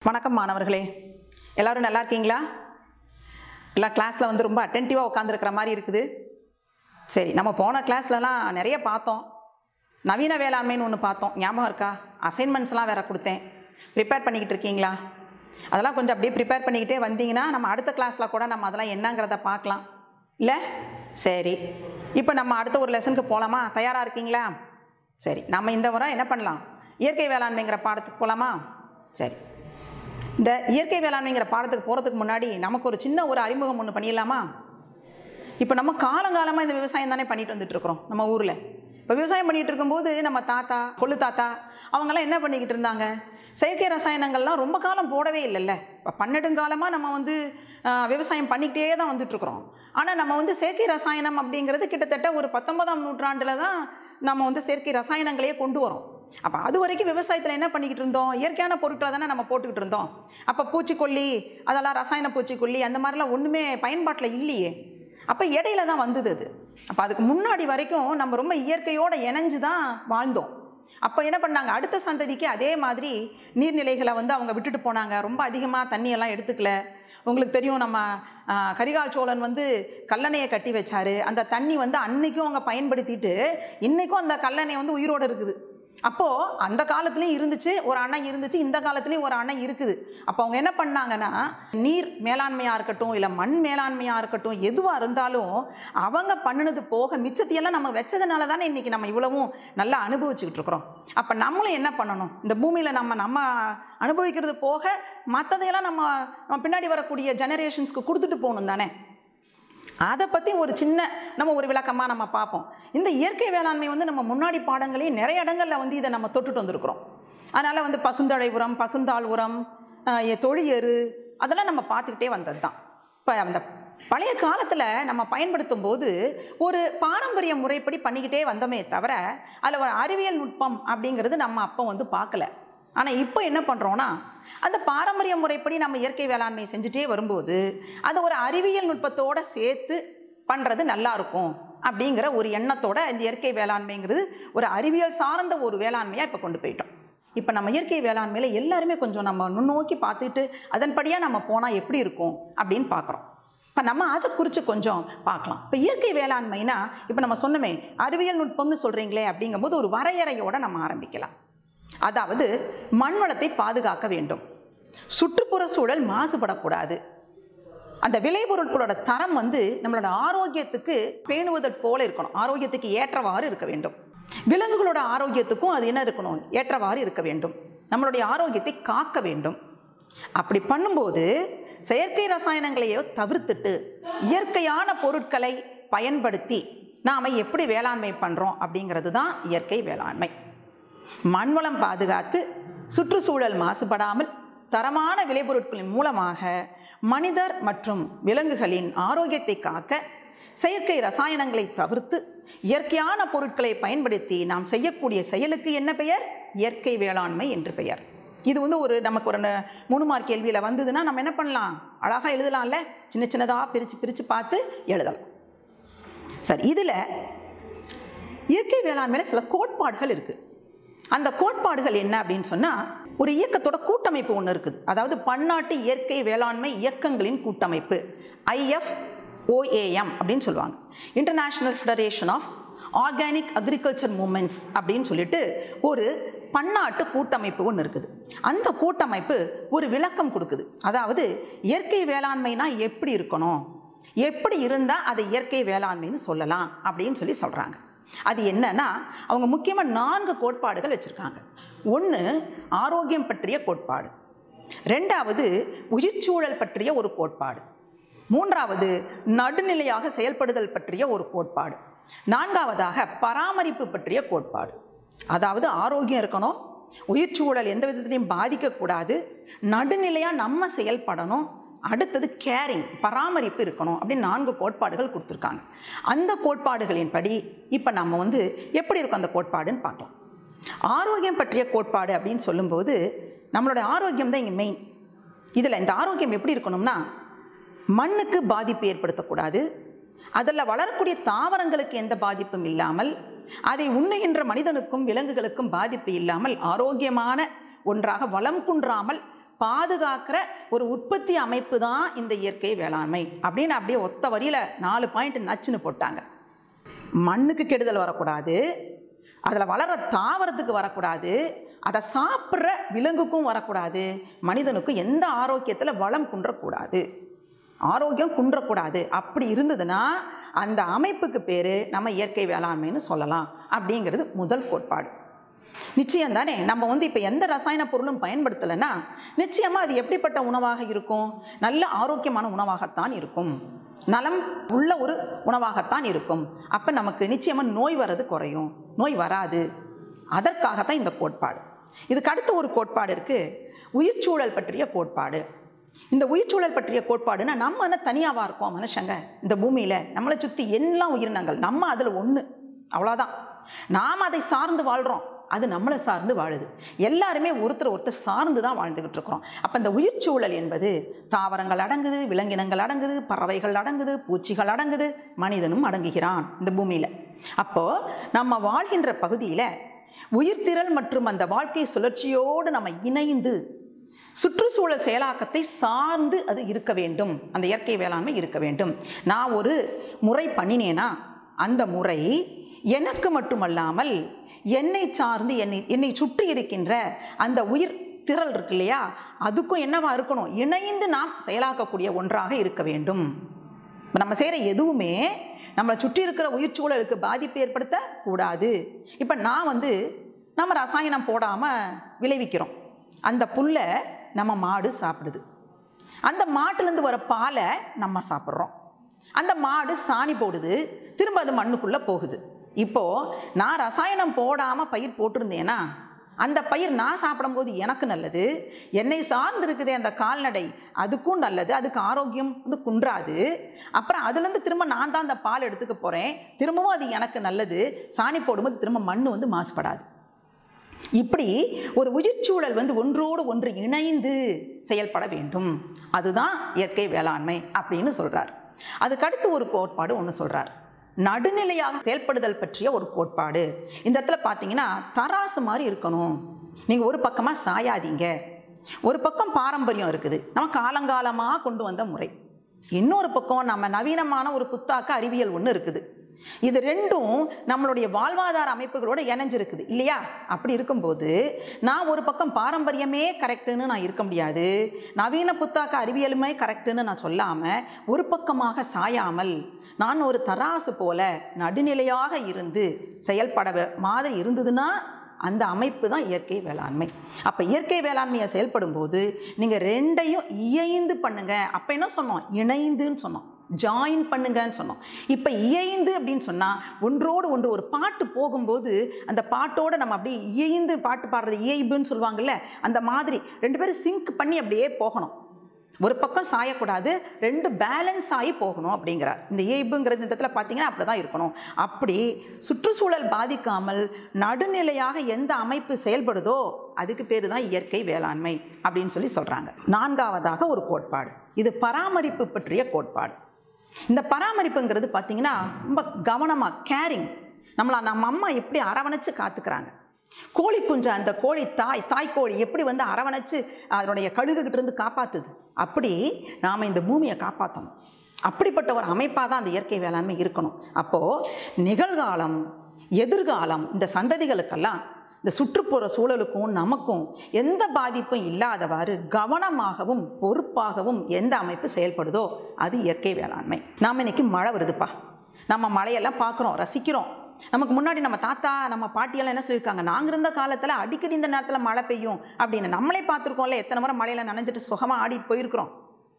வணக்கம் மாணவர்களே எல்லாரும் நல்லா இருக்கீங்களா எல்லா கிளாஸில் வந்து ரொம்ப அட்டென்டிவாக உட்காந்துருக்கிற மாதிரி இருக்குது சரி நம்ம போன கிளாஸ்லலாம் நிறைய பார்த்தோம் நவீன வேளாண்மைன்னு ஒன்று பார்த்தோம் ஞாபகம் இருக்கா அசைன்மெண்ட்ஸ்லாம் வேற கொடுத்தேன் ப்ரிப்பேர் பண்ணிக்கிட்டு இருக்கீங்களா அதெல்லாம் கொஞ்சம் அப்படியே ப்ரிப்பேர் பண்ணிக்கிட்டே வந்தீங்கன்னா நம்ம அடுத்த கிளாஸில் கூட நம்ம அதெல்லாம் என்னங்கிறத பார்க்கலாம் இல்லை சரி இப்போ நம்ம அடுத்த ஒரு லெசனுக்கு போகலாமா தயாராக இருக்கீங்களா சரி நம்ம இந்த முறை என்ன பண்ணலாம் இயற்கை வேளாண்மைங்கிற பாடத்துக்கு போகலாமா சரி இந்த இயற்கை வேளாண்மைங்கிற பாடத்துக்கு போகிறதுக்கு முன்னாடி நமக்கு ஒரு சின்ன ஒரு அறிமுகம் ஒன்று பண்ணிடலாமா இப்போ நம்ம காலங்காலமாக இந்த விவசாயம் தானே பண்ணிட்டு வந்துட்டு இருக்கிறோம் நம்ம ஊரில் இப்போ விவசாயம் பண்ணிட்டு இருக்கும்போது நம்ம தாத்தா கொள்ளு தாத்தா அவங்கெல்லாம் என்ன பண்ணிக்கிட்டு இருந்தாங்க செயற்கை ரசாயனங்கள்லாம் ரொம்ப காலம் போடவே இல்லைல்ல இப்போ பன்னெடுங்காலமாக நம்ம வந்து ஆஹ், விவசாயம் பண்ணிக்கிட்டே தான் வந்துட்டுருக்குறோம் ஆனால் நம்ம வந்து செயற்கை ரசாயனம் அப்படிங்கிறது கிட்டத்தட்ட ஒரு பத்தொன்பதாம் நூற்றாண்டில் தான் நம்ம வந்து செயற்கை ரசாயனங்களையே கொண்டு வரோம் அப்போ அது வரைக்கும் விவசாயத்தில் என்ன பண்ணிக்கிட்டு இருந்தோம் இயற்கையான பொருட்களை தானே நம்ம போட்டுக்கிட்டு இருந்தோம் அப்போ பூச்சிக்கொல்லி அதெல்லாம் ரசாயன பூச்சிக்கொல்லி அந்த மாதிரிலாம் ஒன்றுமே பயன்பாட்டில் இல்லையே அப்போ இடையில தான் வந்தது அது அப்போ அதுக்கு முன்னாடி வரைக்கும் நம்ம ரொம்ப இயற்கையோடு இணைஞ்சு தான் வாழ்ந்தோம் அப்போ என்ன பண்ணாங்க அடுத்த சந்ததிக்கு அதே மாதிரி நீர்நிலைகளை வந்து அவங்க விட்டுட்டு போனாங்க ரொம்ப அதிகமாக தண்ணியெல்லாம் எடுத்துக்கல உங்களுக்கு தெரியும் நம்ம ஆ, கரிகால் சோழன் வந்து கல்லணையை கட்டி வச்சாரு அந்த தண்ணி வந்து அன்னைக்கும் அவங்க பயன்படுத்திட்டு இன்றைக்கும் அந்த கல்லணை வந்து உயிரோடு இருக்குது அப்போது அந்த காலத்துலேயும் இருந்துச்சு ஒரு அணை இருந்துச்சு இந்த காலத்துலேயும் ஒரு அணை இருக்குது அப்போ அவங்க என்ன பண்ணாங்கன்னா நீர் மேலாண்மையாக இருக்கட்டும் இல்லை மண் மேலாண்மையாக இருக்கட்டும் எதுவாக இருந்தாலும் அவங்க பண்ணினது போக மிச்சத்தையெல்லாம் நம்ம வச்சதுனால தானே இன்றைக்கி நம்ம இவ்வளவும் நல்லா அனுபவிச்சுக்கிட்டு இருக்கிறோம் அப்போ நம்மளும் என்ன பண்ணணும் இந்த பூமியில் நம்ம நம்ம அனுபவிக்கிறது போக மற்றதையெல்லாம் நம்ம நம்ம பின்னாடி வரக்கூடிய ஜெனரேஷன்ஸ்க்கு கொடுத்துட்டு போகணும் தானே அதை பற்றி ஒரு சின்ன நம்ம ஒரு விளக்கமாக நம்ம பார்ப்போம் இந்த இயற்கை வேளாண்மை வந்து நம்ம முன்னாடி பாடங்களே நிறைய இடங்களில் வந்து இதை நம்ம தொட்டுட்டு வந்திருக்கிறோம் அதனால் வந்து பசுந்தழை உரம் பசுந்தாள் உரம் ஆஹ், எ- தொழியெரு அதெல்லாம் நம்ம பார்த்துக்கிட்டே வந்தது தான் இப்போ அந்த பழைய காலத்தில் நம்ம பயன்படுத்தும் போது ஒரு பாரம்பரிய முறைப்படி பண்ணிக்கிட்டே வந்தோமே தவிர அதில் ஒரு அறிவியல் நுட்பம் அப்படிங்கிறது நம்ம அப்போ வந்து பார்க்கல ஆனால் இப்போ என்ன பண்ணுறோன்னா அந்த பாரம்பரிய முறைப்படி நம்ம இயற்கை வேளாண்மை செஞ்சுட்டே வரும்போது அதை ஒரு அறிவியல் நுட்பத்தோடு சேர்த்து பண்ணுறது நல்லா இருக்கும் அப்படிங்கிற ஒரு எண்ணத்தோட இந்த இயற்கை வேளாண்மைங்கிறது ஒரு அறிவியல் சார்ந்த ஒரு வேளாண்மையாக இப்போ கொண்டு போயிட்டோம் இப்போ நம்ம இயற்கை வேளாண்மையில் எல்லாருமே கொஞ்சம் நம்ம நுண்ணோக்கி பார்த்துட்டு அதன்படியாக நம்ம போனால் எப்படி இருக்கும் அப்படின்னு பார்க்குறோம் இப்போ நம்ம அதை குறித்து கொஞ்சம் பார்க்கலாம் இப்போ இயற்கை வேளாண்மைனா இப்போ நம்ம சொன்னோமே அறிவியல் நுட்பம்னு சொல்கிறீங்களே அப்படிங்கும்போது ஒரு வரையறையோடு நம்ம ஆரம்பிக்கலாம் அதாவது மண் வளத்தை பாதுகாக்க வேண்டும் சுற்றுப்புற சூழல் மாசுபடக்கூடாது அந்த விளைபொருட்களோட தரம் வந்து நம்மளோட ஆரோக்கியத்துக்கு பேணுவதற் போல இருக்கணும் ஆரோக்கியத்துக்கு ஏற்றவாறு இருக்க வேண்டும் விலங்குகளோட ஆரோக்கியத்துக்கும் அது என்ன இருக்கணும் ஏற்றவாறு இருக்க வேண்டும் நம்மளுடைய ஆரோக்கியத்தை காக்க வேண்டும் அப்படி பண்ணும்போது செயற்கை ரசாயனங்களையோ தவிர்த்துட்டு இயற்கையான பொருட்களை பயன்படுத்தி நாம் எப்படி வேளாண்மை பண்ணுறோம் அப்படிங்கிறது தான் இயற்கை வேளாண்மை மண்வளம் பாதுகாத்து சுற்றுச்சூழல் மாசுபடாமல் தரமான விளைபொருட்களின் மூலமாக மனிதர் மற்றும் விலங்குகளின் ஆரோக்கியத்தை காக்க செயற்கை ரசாயனங்களை தவிர்த்து இயற்கையான பொருட்களை பயன்படுத்தி நாம் செய்யக்கூடிய செயலுக்கு என்ன பெயர் இயற்கை வேளாண்மை என்று பெயர் இது வந்து ஒரு நமக்கு ஒரு ந- மூணு மார்க் கேள்வியில் வந்ததுன்னா நம்ம என்ன பண்ணலாம் அழகாக எழுதலாம்ல சின்ன சின்னதாக பிரித்து பிரித்து பார்த்து எழுதலாம் சரி இதில் இயற்கை வேளாண்மையில் சில கோட்பாடுகள் இருக்குது அந்த கோட்பாடுகள் என்ன அப்படின்னு சொன்னால் ஒரு இயக்கத்தோட கூட்டமைப்பு ஒன்று இருக்குது அதாவது பன்னாட்டு இயற்கை வேளாண்மை இயக்கங்களின் கூட்டமைப்பு ஐஎஃப் ஓஏஎம் அப்படின்னு சொல்லுவாங்க international federation of organic agriculture movements அப்படின்னு சொல்லிட்டு ஒரு பன்னாட்டு கூட்டமைப்பு ஒன்று இருக்குது அந்த கூட்டமைப்பு ஒரு விளக்கம் கொடுக்குது அதாவது இயற்கை வேளாண்மைனா எப்படி இருக்கணும் எப்படி இருந்தால் அதை இயற்கை வேளாண்மைன்னு சொல்லலாம் அப்படின்னு சொல்லி சொல்கிறாங்க அது என்னன்னா அவங்க முக்கியமாக நான்கு கோட்பாடுகள் வச்சுருக்காங்க ஒன்று ஆரோக்கியம் பற்றிய கோட்பாடு ரெண்டாவது உயிர்ச்சூழல் பற்றிய ஒரு கோட்பாடு மூன்றாவது நடுநிலையாக செயல்படுதல் பற்றிய ஒரு கோட்பாடு நான்காவதாக பராமரிப்பு பற்றிய கோட்பாடு அதாவது ஆரோக்கியம் இருக்கணும் உயிர்ச்சூழல் எந்த விதத்திலையும் பாதிக்கக்கூடாது நடுநிலையாக நம்ம செயல்படணும் அடுத்தது கேரிங் பராமரிப்பு இருக்கணும் அப்படின்னு நான்கு கோட்பாடுகள் கொடுத்துருக்காங்க அந்த கோட்பாடுகளின்படி இப்போ நம்ம வந்து எப்படி இருக்கும் அந்த கோட்பாடுன்னு பார்க்கலாம் ஆரோக்கியம் பற்றிய கோட்பாடு அப்படின்னு சொல்லும்போது நம்மளோட ஆரோக்கியம் தான் இங்கே மெயின் இதில் இந்த ஆரோக்கியம் எப்படி இருக்கணும்னா மண்ணுக்கு பாதிப்பு ஏற்படுத்தக்கூடாது அதில் வளரக்கூடிய தாவரங்களுக்கு எந்த பாதிப்பும் இல்லாமல் அதை உண்ணுகின்ற மனிதனுக்கும் விலங்குகளுக்கும் பாதிப்பு இல்லாமல் ஆரோக்கியமான ஒன்றாக வளம் குன்றாமல் பாதுகாக்கிற ஒரு உற்பத்தி அமைப்பு தான் இந்த இயற்கை வேளாண்மை அப்படின்னு அப்படியே ஒத்த வரியில் நாலு பாயிண்ட் நச்சுன்னு போட்டாங்க மண்ணுக்கு கெடுதல் வரக்கூடாது அதில் வளர தாவரத்துக்கு வரக்கூடாது அதை சாப்பிட்ற விலங்குக்கும் வரக்கூடாது மனிதனுக்கும் எந்த ஆரோக்கியத்தில் வளம் குன்றக்கூடாது ஆரோக்கியம் குன்றக்கூடாது அப்படி இருந்ததுன்னா அந்த அமைப்புக்கு பேர் நம்ம இயற்கை வேளாண்மைன்னு சொல்லலாம் அப்படிங்கிறது முதல் கோட்பாடு நிச்சயம் தானே நம்ம வந்து இப்போ எந்த ரசாயன பொருளும் பயன்படுத்தலைன்னா நிச்சயமாக அது எப்படிப்பட்ட உணவாக இருக்கும் நல்ல ஆரோக்கியமான உணவாகத்தான் இருக்கும் நலம் உள்ள ஒரு உணவாகத்தான் இருக்கும் அப்போ நமக்கு நிச்சயமாக நோய் வர்றது குறையும் நோய் வராது அதற்காகத்தான் இந்த கோட்பாடு இதுக்கு அடுத்த ஒரு கோட்பாடு இருக்குது உயிர்ச்சூழல் பற்றிய கோட்பாடு இந்த உயிர்ச்சூழல் பற்றிய கோட்பாடுனா நம்ம என்ன தனியாவா இருக்கோம் மனுஷங்க இந்த பூமியில் நம்மளை சுற்றி எல்லாம் உயிரினங்கள் நம்ம அதில் ஒன்று அவ்வளோதான் நாம் அதை சார்ந்து வாழ்கிறோம் அது நம்மளை சார்ந்து வாழுது எல்லாருமே ஒருத்தர் ஒருத்தர் சார்ந்து தான் வாழ்ந்துக்கிட்டு இருக்கிறோம் அப்போ இந்த உயிர்ச்சூழல் என்பது தாவரங்கள் அடங்குது விலங்கினங்கள் அடங்குது பறவைகள் அடங்குது பூச்சிகள் அடங்குது மனிதனும் அடங்குகிறான் இந்த பூமியில் அப்போது நம்ம வாழ்கின்ற பகுதியில் உயிர்த்திரள் மற்றும் அந்த வாழ்க்கை சுழற்சியோடு நம்ம இணைந்து சுற்றுச்சூழல் செயலாக்கத்தை சார்ந்து அது இருக்க வேண்டும் அந்த இயற்கை வேளாண்மை இருக்க வேண்டும் நான் ஒரு முறை பண்ணினேனா அந்த முறை எனக்கு மட்டுமல்லாமல் என்னை சார்ந்து என்னை என்னை சுற்றி இருக்கின்ற அந்த உயிர் திரள் இருக்கு இல்லையா அதுக்கும் என்னவா இருக்கணும் இணைந்து நாம் செயலாக்கக்கூடிய ஒன்றாக இருக்க வேண்டும் இப்ப நம்ம செய்கிற எதுவுமே நம்மளை சுற்றி இருக்கிற உயிர் சூழலுக்கு பாதிப்பு ஏற்படுத்த கூடாது இப்போ நான் வந்து நம்ம ரசாயனம் போடாமல் விளைவிக்கிறோம் அந்த புல்லை நம்ம மாடு சாப்பிடுது அந்த மாட்டுலேருந்து வர பாலை நம்ம சாப்பிட்றோம் அந்த மாடு சாணி போடுது திரும்ப அது மண்ணுக்குள்ளே போகுது இப்போது நான் ரசாயனம் போடாமல் பயிர் போட்டிருந்தேன்னா அந்த பயிர் நான் சாப்பிடும்போது எனக்கு நல்லது என்னை சார்ந்து இருக்குதே அந்த கால்நடை அதுக்கும் நல்லது அதுக்கு ஆரோக்கியம் வந்து குன்றாது அப்புறம் அதுலேருந்து திரும்ப நான் தான் அந்த பால் எடுத்துக்க போகிறேன் திரும்பவும் அது எனக்கு நல்லது சாணி போடும்போது திரும்ப மண் வந்து மாசுபடாது இப்படி ஒரு உயிர்ச்சூழல் வந்து ஒன்றோடு ஒன்று இணைந்து செயல்பட வேண்டும் அதுதான் இயற்கை வேளாண்மை அப்படின்னு சொல்கிறார் அதுக்கடுத்து ஒரு கோட்பாடு ஒன்று சொல்கிறார் நடுநிலையாக செயல்படுதல் பற்றிய ஒரு கோட்பாடு இந்த இடத்துல பார்த்தீங்கன்னா தராசு மாதிரி இருக்கணும் நீங்கள் ஒரு பக்கமாக சாயாதீங்க ஒரு பக்கம் பாரம்பரியம் இருக்குது நம்ம காலங்காலமாக கொண்டு வந்த முறை இன்னொரு பக்கம் நம்ம நவீனமான ஒரு புத்தாக்க அறிவியல் ஒன்று இருக்குது இது ரெண்டும் நம்மளுடைய வாழ்வாதார அமைப்புகளோட இணைஞ்சிருக்குது இல்லையா அப்படி இருக்கும்போது நான் ஒரு பக்கம் பாரம்பரியமே கரெக்டுன்னு நான் இருக்க முடியாது நவீன புத்தாக்க அறிவியலுமே கரெக்டுன்னு நான் சொல்லாமல் ஒரு பக்கமாக சாயாமல் நான் ஒரு தராசு போல நடுநிலையாக இருந்து செயல்பட வே- மாதிரி இருந்ததுன்னா அந்த அமைப்பு தான் இயற்கை வேளாண்மை அப்போ இயற்கை வேளாண்மையை செயல்படும் போது நீங்கள் ரெண்டையும் இயைந்து பண்ணுங்க அப்போ என்ன சொன்னோம் இணைந்துன்னு சொன்னோம் ஜாயின் பண்ணுங்கன்னு சொன்னோம் இப்போ இயைந்து அப்படின்னு சொன்னால் ஒன்றோடு ஒன்று ஒரு பாட்டு போகும்போது அந்த பாட்டோடு நம்ம அப்படியே இயைந்து பாட்டு பாடுறது இயைபுன்னு சொல்லுவாங்கல்ல அந்த மாதிரி ரெண்டு பேரும் சிங்க் பண்ணி அப்படியே போகணும் ஒரு பக்கம் சாயக்கூடாது ரெண்டு பேலன்ஸ் ஆகி போகணும் அப்படிங்கிறார் இந்த இயல்புங்கிறது இந்த இடத்துல பார்த்தீங்கன்னா அப்படி தான் இருக்கணும் அப்படி சுற்றுச்சூழல் பாதிக்காமல் நடுநிலையாக எந்த அமைப்பு செயல்படுதோ அதுக்கு பேர் தான் இயற்கை வேளாண்மை அப்படின்னு சொல்லி சொல்கிறாங்க நான்காவதாக ஒரு கோட்பாடு இது பராமரிப்பு பற்றிய கோட்பாடு இந்த பராமரிப்புங்கிறது பார்த்தீங்கன்னா ரொம்ப கவனமாக கேரிங் நம்மளை நம்ம அம்மா எப்படி அரவணைச்சு காத்துக்கிறாங்க கோழி குஞ்சு அந்த கோழி தாய் தாய்க்கோழி எப்படி வந்து அரவணைச்சு அதனுடைய கழுகுகிட்ட இருந்து காப்பாத்துது அப்படி நாம் இந்த பூமியை காப்பாற்றணும் அப்படிப்பட்ட ஒரு அமைப்பாக தான் அந்த இயற்கை வேளாண்மை இருக்கணும் அப்போது நிகழ்காலம் எதிர்காலம் இந்த சந்ததிகளுக்கெல்லாம் இந்த சுற்றுப்புற சூழலுக்கும் நமக்கும் எந்த பாதிப்பும் இல்லாதவாறு கவனமாகவும் பொறுப்பாகவும் எந்த அமைப்பு செயல்படுதோ அது இயற்கை வேளாண்மை நாம் இன்னைக்கு மழை வருதுப்பா நம்ம மழையெல்லாம் பார்க்குறோம் ரசிக்கிறோம் நமக்கு முன்னாடி நம்ம தாத்தா நம்ம பாட்டியெல்லாம் என்ன சொல்லியிருக்காங்க நாங்கள் இருந்த காலத்தில் அடிக்கடி இந்த நேரத்தில் மழை பெய்யும் அப்படின்னு நம்மளே பார்த்துருக்கோம்ல எத்தனை முறை மழையில் நனைஞ்சிட்டு சுகமாக ஆடிட்டு போயிருக்கிறோம்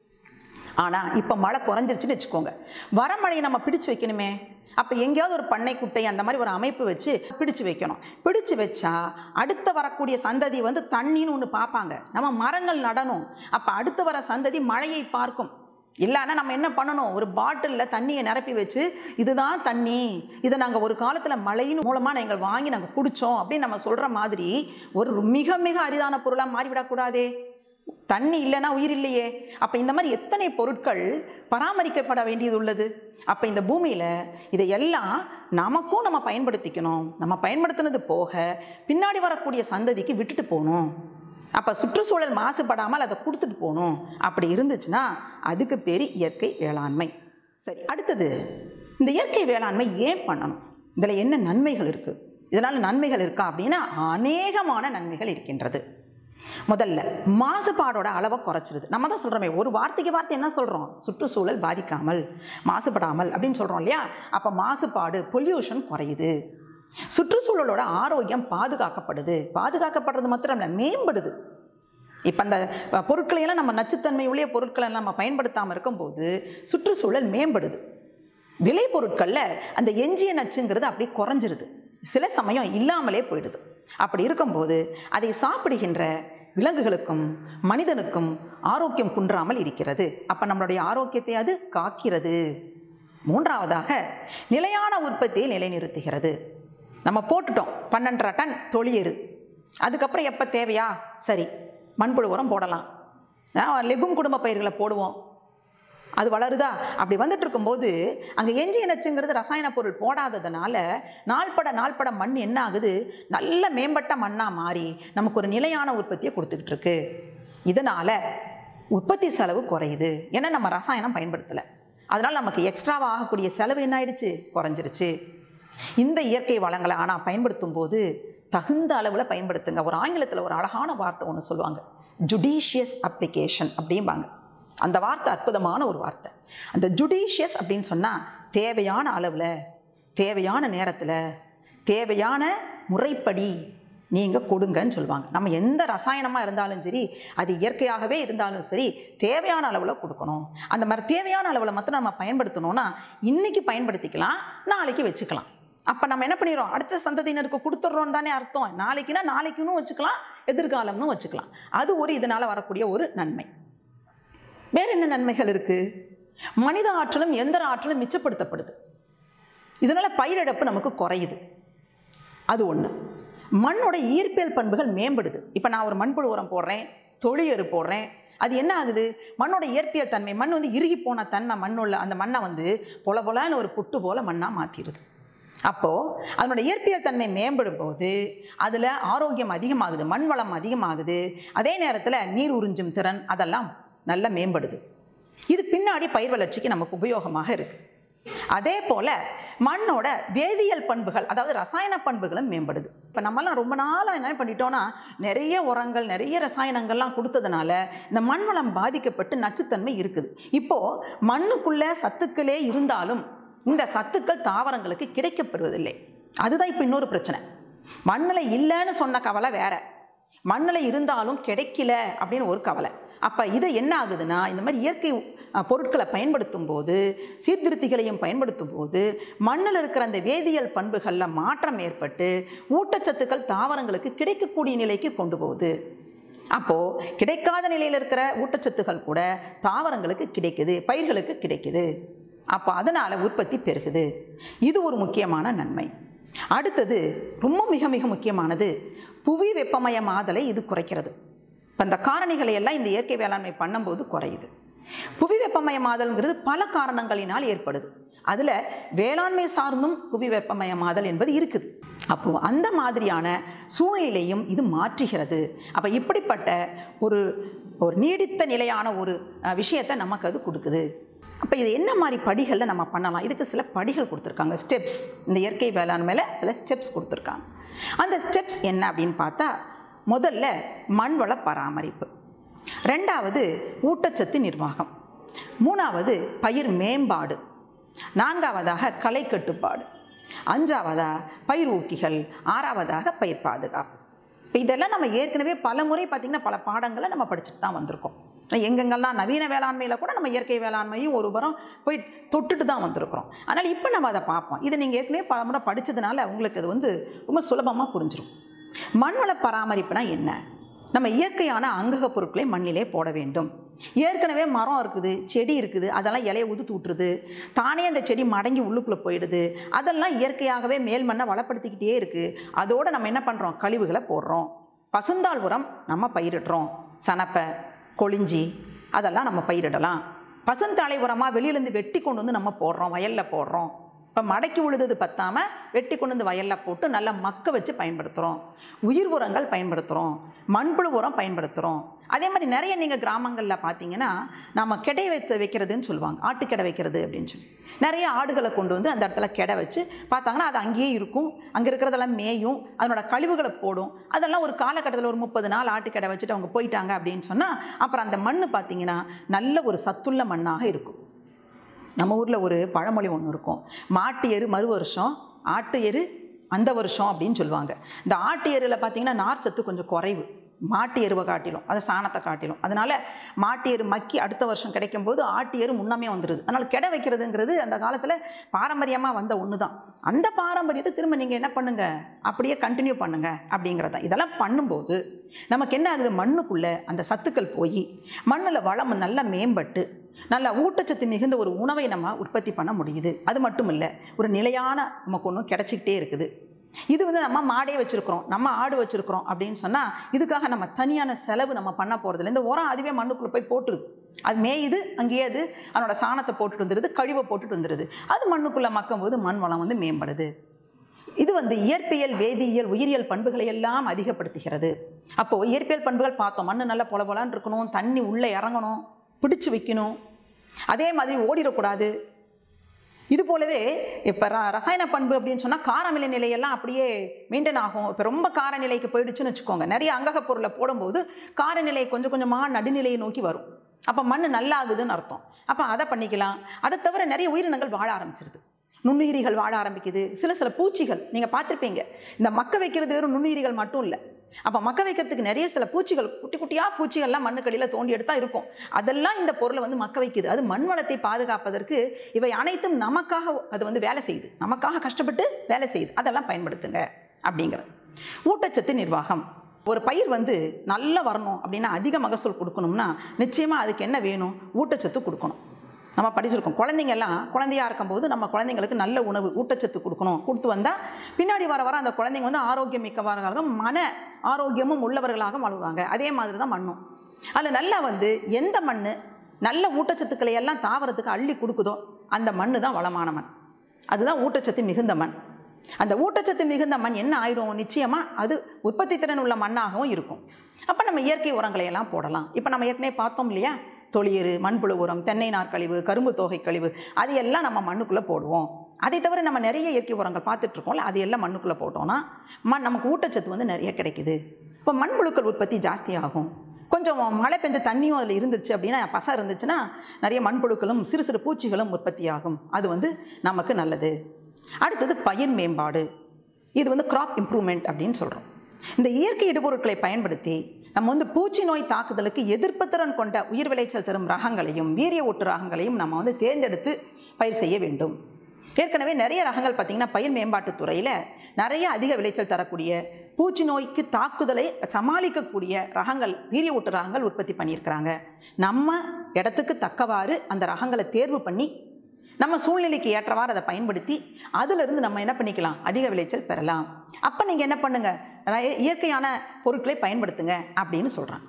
ஆனால் இப்போ மழை குறைஞ்சிருச்சுன்னு வச்சுக்கோங்க வர மழையை நம்ம பிடிச்சு வைக்கணுமே அப்போ எங்கேயாவது ஒரு பண்ணை குட்டை அந்த மாதிரி ஒரு அமைப்பு வச்சு பிடிச்சு வைக்கணும் பிடிச்சு வச்சா அடுத்த வரக்கூடிய சந்ததி வந்து தண்ணின்னு ஒன்று பார்ப்பாங்க நம்ம மரங்கள் நடணும் அப்போ அடுத்து வர சந்ததி மழையை பார்க்கும் இல்லைன்னா நம்ம என்ன பண்ணணும் ஒரு பாட்டிலில் தண்ணியை நிரப்பி வச்சு இதுதான் தண்ணி இதை நாங்கள் ஒரு காலத்தில் மழையின் மூலமாக நாங்கள் வாங்கி நாங்கள் குடித்தோம் அப்படின்னு நம்ம சொல்கிற மாதிரி ஒரு மிக மிக அரிதான பொருளாக மாறிவிடக்கூடாதே தண்ணி இல்லைன்னா உயிர் இல்லையே அப்போ இந்த மாதிரி எத்தனை பொருட்கள் பராமரிக்கப்பட வேண்டியது உள்ளது அப்போ இந்த பூமியில் இதையெல்லாம் நமக்கும் நம்ம பயன்படுத்திக்கணும் நம்ம பயன்படுத்தினது போக பின்னாடி வரக்கூடிய சந்ததிக்கு விட்டுட்டு போகணும் அப்போ சுற்றுச்சூழல் மாசுபடாமல் அதை கொடுத்துட்டு போகணும் அப்படி இருந்துச்சுன்னா அதுக்கு பேர் இயற்கை வேளாண்மை சரி அடுத்தது இந்த இயற்கை வேளாண்மை ஏன் பண்ணணும் இதில் என்ன நன்மைகள் இருக்குது இதனால் நன்மைகள் இருக்கா அப்படின்னா அநேகமான நன்மைகள் இருக்கின்றது முதல்ல மாசுபாடோட அளவை குறைச்சிருது நம்ம தான் சொல்கிறோமே ஒரு வார்த்தைக்கு வார்த்தை என்ன சொல்கிறோம் சுற்றுச்சூழல் பாதிக்காமல் மாசுபடாமல் அப்படின்னு சொல்கிறோம் இல்லையா அப்போ மாசுபாடு பொல்யூஷன் குறையுது சுற்றுச்சூழலோட ஆரோக்கியம் பாதுகாக்கப்படுது பாதுகாக்கப்படுறது மாத்திரம் இல்லை மேம்படுது இப்போ அந்த பொருட்களையெல்லாம் நம்ம நச்சுத்தன்மை உள்ள பொருட்களை நம்ம பயன்படுத்தாமல் இருக்கும்போது சுற்றுச்சூழல் மேம்படுது விலை பொருட்களில் அந்த எஞ்சிய நச்சுங்கிறது அப்படியே குறைஞ்சிருது சில சமயம் இல்லாமலே போயிடுது அப்படி இருக்கும்போது அதை சாப்பிடுகின்ற விலங்குகளுக்கும் மனிதனுக்கும் ஆரோக்கியம் குன்றாமல் இருக்கிறது அப்போ நம்மளுடைய ஆரோக்கியத்தை அது காக்கிறது மூன்றாவதாக நிலையான உற்பத்தியை நிலைநிறுத்துகிறது நம்ம போட்டுட்டோம் பன்னெண்டரை டன் தொழியரு அதுக்கப்புறம் எப்போ தேவையா சரி மண்புழு உரம் போடலாம் லெகும் குடும்ப பயிர்களை போடுவோம் அது வளருதா அப்படி வந்துட்டு இருக்கும்போது அங்கே எஞ்சிய நச்சுங்கிறது ரசாயன பொருள் போடாததுனால நாள்பட நாள்பட மண் என்ன ஆகுது நல்ல மேம்பட்ட மண்ணாக மாறி நமக்கு ஒரு நிலையான உற்பத்தியை கொடுத்துக்கிட்டு இருக்கு இதனால் உற்பத்தி செலவு குறையுது ஏன்னா நம்ம ரசாயனம் பயன்படுத்தலை அதனால் நமக்கு எக்ஸ்ட்ராவாக ஆகக்கூடிய செலவு என்ன ஆயிடுச்சு குறைஞ்சிருச்சு இந்த இயற்கை வளங்களை ஆனால் பயன்படுத்தும் போது தகுந்த அளவில் பயன்படுத்துங்க ஒரு ஆங்கிலத்தில் ஒரு அழகான வார்த்தை ஒன்று சொல்லுவாங்க ஜுடிஷியஸ் அப்ளிகேஷன் அப்படிம்பாங்க அந்த வார்த்தை அற்புதமான ஒரு வார்த்தை அந்த ஜுடிஷியஸ் அப்படின்னு சொன்னால் தேவையான அளவில் தேவையான நேரத்தில் தேவையான முறைப்படி நீங்கள் கொடுங்கன்னு சொல்லுவாங்க நம்ம எந்த ரசாயனமாக இருந்தாலும் சரி அது இயற்கையாகவே இருந்தாலும் சரி தேவையான அளவில் கொடுக்கணும் அந்த மாதிரி தேவையான அளவில் மாத்திரம் நம்ம பயன்படுத்தணும்னா இன்றைக்கி பயன்படுத்திக்கலாம் நாளைக்கு வச்சுக்கலாம் அப்போ நம்ம என்ன பண்ணிடுறோம் அடுத்த சந்ததியினருக்கு கொடுத்துட்றோம் தானே அர்த்தம் நாளைக்குன்னா நாளைக்குன்னு வச்சுக்கலாம் எதிர்காலம்னு வச்சுக்கலாம் அது ஒரு இதனால் வரக்கூடிய ஒரு நன்மை வேறு என்ன நன்மைகள் இருக்குது மனித ஆற்றலும் எந்திர ஆற்றலும் மிச்சப்படுத்தப்படுது இதனால் பயிரிழப்பு நமக்கு குறையுது அது ஒன்று மண்ணோட ஈர்ப்பியல் பண்புகள் மேம்படுது இப்போ நான் ஒரு மண்புழு உரம் போடுறேன் தொழியறு போடுறேன் அது என்ன ஆகுது மண்ணோட இயற்பியல் தன்மை மண் வந்து இறுகி போன தன்மை மண்ணுள்ள அந்த மண்ணை வந்து பொல பொலன்னு ஒரு புட்டு போல மண்ணாக மாற்றிடுது அப்போது அதனோட இயற்பியல் தன்மை மேம்படும் போது அதில் ஆரோக்கியம் அதிகமாகுது மண் வளம் அதிகமாகுது அதே நேரத்தில் நீர் உறிஞ்சும் திறன் அதெல்லாம் நல்லா மேம்படுது இது பின்னாடி பயிர் வளர்ச்சிக்கு நமக்கு உபயோகமாக இருக்குது அதே போல் மண்ணோட வேதியியல் பண்புகள் அதாவது ரசாயன பண்புகளும் மேம்படுது இப்போ நம்மலாம் ரொம்ப நாளாக என்ன பண்ணிட்டோம்னா நிறைய உரங்கள் நிறைய ரசாயனங்கள்லாம் கொடுத்ததுனால இந்த மண் வளம் பாதிக்கப்பட்டு நச்சுத்தன்மை இருக்குது இப்போது மண்ணுக்குள்ளே சத்துக்களே இருந்தாலும் இந்த சத்துக்கள் தாவரங்களுக்கு கிடைக்கப்பெறுவதில்லை அதுதான் இப்போ இன்னொரு பிரச்சனை மண்ணில் இல்லைன்னு சொன்ன கவலை வேற மண்ணில் இருந்தாலும் கிடைக்கல அப்படின்னு ஒரு கவலை அப்போ இது என்ன ஆகுதுன்னா இந்த மாதிரி இயற்கை அஹ், பொருட்களை பயன்படுத்தும் போது சீர்திருத்திகளையும் பயன்படுத்தும் போது மண்ணில் இருக்கிற அந்த வேதியியல் பண்புகளில் மாற்றம் ஏற்பட்டு ஊட்டச்சத்துக்கள் தாவரங்களுக்கு கிடைக்கக்கூடிய நிலைக்கு கொண்டு போகுது அப்போது கிடைக்காத நிலையில் இருக்கிற ஊட்டச்சத்துக்கள் கூட தாவரங்களுக்கு கிடைக்குது பயிர்களுக்கு கிடைக்குது அப்போ அதனால் உற்பத்தி பெருகுது இது ஒரு முக்கியமான நன்மை அடுத்தது ரொம்ப மிக மிக முக்கியமானது புவி வெப்பமயமாதலை இது குறைக்கிறது இப்போ இந்த காரணிகளை எல்லாம் இந்த இயற்கை வேளாண்மை பண்ணும்போது குறையுது புவி வெப்பமயமாதல்ங்கிறது பல காரணங்களினால் ஏற்படுது அதில் வேளாண்மை சார்ந்தும் புவி வெப்பமயமாதல் என்பது இருக்குது அப்போது அந்த மாதிரியான சூழ்நிலையும் இது மாற்றுகிறது அப்போ இப்படிப்பட்ட ஒரு ஒரு நீடித்த நிலையான ஒரு அஹ், விஷயத்தை நமக்கு அது கொடுக்குது அப்போ இது என்ன மாதிரி படிகளில் நம்ம பண்ணலாம் இதுக்கு சில படிகள் கொடுத்துருக்காங்க ஸ்டெப்ஸ் இந்த இயற்கை வேளாண்மையில் சில ஸ்டெப்ஸ் கொடுத்துருக்காங்க அந்த ஸ்டெப்ஸ் என்ன அப்படின்னு பார்த்தா முதல்ல மண்வள பராமரிப்பு ரெண்டாவது ஊட்டச்சத்து நிர்வாகம் மூணாவது பயிர் மேம்பாடு நான்காவதாக களை கட்டுப்பாடு அஞ்சாவதாக பயிர் ஊக்கிகள் ஆறாவதாக பயிர் பாதுகாப்பு இப்போ இதெல்லாம் நம்ம ஏற்கனவே பல முறை பார்த்திங்கன்னா பல பாடங்களை நம்ம படிச்சுட்டு தான் வந்திருக்கோம் ஆனா எங்கெங்கெல்லாம் நவீன வேளாண்மையில் கூட நம்ம இயற்கை வேளாண்மையும் ஒரு புறம் போய் தொட்டுட்டு தான் வந்திருக்கிறோம் அதனால் இப்போ நம்ம அதை பார்ப்போம் இதை நீங்கள் ஏற்கனவே பல முறை படித்ததுனால உங்களுக்கு அது வந்து ரொம்ப சுலபமாக புரிஞ்சிடும் மண்வள பராமரிப்புனா என்ன நம்ம இயற்கையான அங்கக பொருட்களை மண்ணிலே போட வேண்டும் ஏற்கனவே மரம் இருக்குது செடி இருக்குது அதெல்லாம் இலையை உதுத்து விட்டுருது தானே அந்த செடி மடங்கி உள்ளுக்குள்ளே போயிடுது அதெல்லாம் இயற்கையாகவே மேல் மண்ணை வளப்படுத்திக்கிட்டே இருக்குது அதோடு நம்ம என்ன பண்ணுறோம் கழிவுகளை போடுறோம் பசுந்தாள் உரம் நம்ம பயிரிடுறோம் சனப்பை கொளிஞ்சி அதெல்லாம் நம்ம பயிரிடலாம் பசுந்தாழை உரமாக வெளியிலேருந்து வெட்டி கொண்டு வந்து நம்ம போடுறோம் வயலில் போடுறோம் இப்போ மடக்கி உழுதது பத்தாம வெட்டி கொண்டு வந்து வயலில் போட்டு நல்லா மக்க வச்சு பயன்படுத்துகிறோம் உயிர் உரங்கள் பயன்படுத்துகிறோம் மண்புழு உரம் பயன்படுத்துகிறோம் அதே மாதிரி நிறைய நீங்கள் கிராமங்களில் பார்த்தீங்கன்னா நம்ம கெடை வைத்து வைக்கிறதுன்னு சொல்லுவாங்க ஆட்டு கெடை வைக்கிறது அப்படின்னு சொல்லி நிறைய ஆடுகளை கொண்டு வந்து அந்த இடத்துல கெடை வச்சு பார்த்தாங்கன்னா அது அங்கேயே இருக்கும் அங்கே இருக்கிறதெல்லாம் மேயும் அதனோட கழிவுகளை போடும் அதெல்லாம் ஒரு காலகட்டத்தில் ஒரு முப்பது நாள் ஆட்டு கெடை வச்சுட்டு அவங்க போயிட்டாங்க அப்படின்னு சொன்னால் அப்புறம் அந்த மண் பார்த்தீங்கன்னா நல்ல ஒரு சத்துள்ள மண்ணாக இருக்கும் நம்ம ஊரில் ஒரு பழமொழி ஒன்று இருக்கும் மாட்டு எரு மறு வருஷம் ஆட்டு எரு அந்த வருஷம் அப்படின்னு சொல்லுவாங்க இந்த ஆட்டு எருவில் பார்த்தீங்கன்னா நார் சத்து கொஞ்சம் குறைவு மாட்டு எருவை காட்டிலும் அதை சாணத்தை காட்டிலும் அதனால் மாட்டு எரு மக்கி அடுத்த வருஷம் கிடைக்கும் போது ஆட்டு எரு முன்னமே வந்துடுது அதனால் கெடை வைக்கிறதுங்கிறது அந்த காலத்தில் பாரம்பரியமாக வந்த ஒன்று தான் அந்த பாரம்பரியத்தை திரும்ப நீங்கள் என்ன பண்ணுங்க அப்படியே கண்டினியூ பண்ணுங்க அப்படிங்கிறது தான் இதெல்லாம் பண்ணும்போது நமக்கு என்ன ஆகுது மண்ணுக்குள்ளே அந்த சத்துக்கள் போய் மண்ணில் வளம் நல்லா மேம்பட்டு நல்ல ஊட்டச்சத்து மிகுந்த ஒரு உணவை நம்ம உற்பத்தி பண்ண முடியுது அது மட்டும் இல்லை ஒரு நிலையான நமக்கு ஒன்றும் கிடச்சிக்கிட்டே இருக்குது இது வந்து நம்ம மாடே வச்சுருக்கிறோம் நம்ம ஆடு வச்சுருக்கிறோம் அப்படின்னு சொன்னால் இதுக்காக நம்ம தனியான செலவு நம்ம பண்ண போகிறதில்ல இந்த உரம் அதுவே மண்ணுக்குள்ளே போய் போட்டுருது அது மேயுது அங்கேயே அது அதனோட சாணத்தை போட்டுட்டு வந்துடுது கழிவை போட்டுட்டு வந்துடுது அது மண்ணுக்குள்ளே மக்கும்போது மண் வளம் வந்து மேம்படுது இது வந்து இயற்பியல் வேதியியல் உயிரியல் பண்புகளை எல்லாம் அதிகப்படுத்துகிறது அப்போது இயற்பியல் பண்புகள் பார்த்தோம் மண் நல்லா பொல பொலான்னு இருக்கணும் தண்ணி உள்ளே இறங்கணும் பிடிச்சு வைக்கணும் அதே மாதிரி ஓடிடக்கூடாது இது போலவே இப்போ ர ரசாயன பண்பு அப்படின்னு சொன்னால் காரநிலை நிலையெல்லாம் அப்படியே மெயின்டைன் ஆகும் இப்போ ரொம்ப கார நிலைக்கு போயிடுச்சுன்னு வச்சுக்கோங்க நிறைய அங்கக பொருளை போடும்போது காரநிலை கொஞ்சம் கொஞ்சமாக நடுநிலையை நோக்கி வரும் அப்போ மண் நல்லாகுதுன்னு அர்த்தம் அப்போ அதை பண்ணிக்கலாம் அதை தவிர நிறைய உயிரினங்கள் வாழ ஆரம்பிச்சிருது நுண்ணுயிரிகள் வாழ ஆரம்பிக்குது சில சில பூச்சிகள் நீங்கள் பார்த்துருப்பீங்க இந்த மக்க வைக்கிறது வெறும் நுண்ணுயிரிகள் மட்டும் இல்லை அப்போ மக்க வைக்கிறதுக்கு நிறைய சில பூச்சிகள் குட்டி குட்டியாக பூச்சிகள்லாம் மண்ணுக்கடியில் தோண்டி எடுத்தா இருக்கும் அதெல்லாம் இந்த பொருளை வந்து மக்க வைக்குது அது மண் வளத்தை பாதுகாப்பதற்கு இவை அனைத்தும் நமக்காக அது வந்து வேலை செய்யுது நமக்காக கஷ்டப்பட்டு வேலை செய்யுது அதெல்லாம் பயன்படுத்துங்க அப்படிங்கிறது ஊட்டச்சத்து நிர்வாகம் ஒரு பயிர் வந்து நல்லா வரணும் அப்படின்னா அதிக மகசூல் கொடுக்கணும்னா நிச்சயமாக அதுக்கு என்ன வேணும் ஊட்டச்சத்து கொடுக்கணும் நம்ம படிச்சிருக்கோம் குழந்தைங்கெல்லாம் குழந்தையா இருக்கும்போது நம்ம குழந்தைங்களுக்கு நல்ல உணவு ஊட்டச்சத்து கொடுக்கணும் கொடுத்து வந்தால் பின்னாடி வர வர அந்த குழந்தைங்க வந்து ஆரோக்கியம் மிக்கவர்களாக மன ஆரோக்கியமும் உள்ளவர்களாக வாழ்வாங்க அதே மாதிரி தான் மண்ணும் அதில் நல்லா வந்து எந்த மண் நல்ல ஊட்டச்சத்துக்களை எல்லாம் தாவரத்துக்கு அள்ளி கொடுக்குதோ அந்த மண் தான் வளமான மண் அதுதான் ஊட்டச்சத்து மிகுந்த மண் அந்த ஊட்டச்சத்து மிகுந்த மண் என்ன ஆயிடும் நிச்சயமாக அது உற்பத்தி திறன் உள்ள மண்ணாகவும் இருக்கும் அப்போ நம்ம இயற்கை உரங்களை எல்லாம் போடலாம் இப்போ நம்ம ஏற்கனவே பார்த்தோம் இல்லையா தொளியரு மண்புழு உரம் தென்னை நார் கழிவு கரும்பு தோகை கழிவு அது எல்லாம் நம்ம மண்ணுக்குள்ளே போடுவோம் அதை தவிர நம்ம நிறைய இயற்கை உரங்கள் பார்த்துட்ருக்கோம்ல அது எல்லாம் மண்ணுக்குள்ளே போட்டோம்னா மண் நமக்கு ஊட்டச்சத்து வந்து நிறைய கிடைக்குது இப்போ மண்புழுக்கள் உற்பத்தி ஜாஸ்தியாகும் கொஞ்சம் மழை பெஞ்ச தண்ணியும் அதில் இருந்துச்சு அப்படின்னா பசை இருந்துச்சுன்னா நிறைய மண்புழுக்களும் சிறு சிறு பூச்சிகளும் உற்பத்தியாகும் அது வந்து நமக்கு நல்லது அடுத்தது பயிர் மேம்பாடு இது வந்து கிராப் இம்ப்ரூவ்மெண்ட் அப்படின்னு சொல்கிறோம் இந்த இயற்கை இடுபொருட்களை பயன்படுத்தி நம்ம வந்து பூச்சி நோய் தாக்குதலுக்கு எதிர்ப்புத்திறன் கொண்ட உயிர் விளைச்சல் தரும் ரகங்களையும் வீரிய ஊட்டு ரகங்களையும் நம்ம வந்து தேர்ந்தெடுத்து பயிர் செய்ய வேண்டும் ஏற்கனவே நிறைய ரகங்கள் பார்த்திங்கன்னா பயிர் மேம்பாட்டுத் துறையில் நிறைய அதிக விளைச்சல் தரக்கூடிய பூச்சி நோய்க்கு தாக்குதலை சமாளிக்கக்கூடிய ரகங்கள் வீரிய ஊட்டு ரகங்கள் உற்பத்தி பண்ணியிருக்கிறாங்க நம்ம இடத்துக்கு தக்கவாறு அந்த ரகங்களை தேர்வு பண்ணி நம்ம சூழ்நிலைக்கு ஏற்றவாறு அதை பயன்படுத்தி அதிலிருந்து நம்ம என்ன பண்ணிக்கலாம் அதிக விளைச்சல் பெறலாம் அப்போ நீங்கள் என்ன பண்ணுங்க ர- இயற்கையான பொருட்களை பயன்படுத்துங்க அப்படின்னு சொல்கிறான்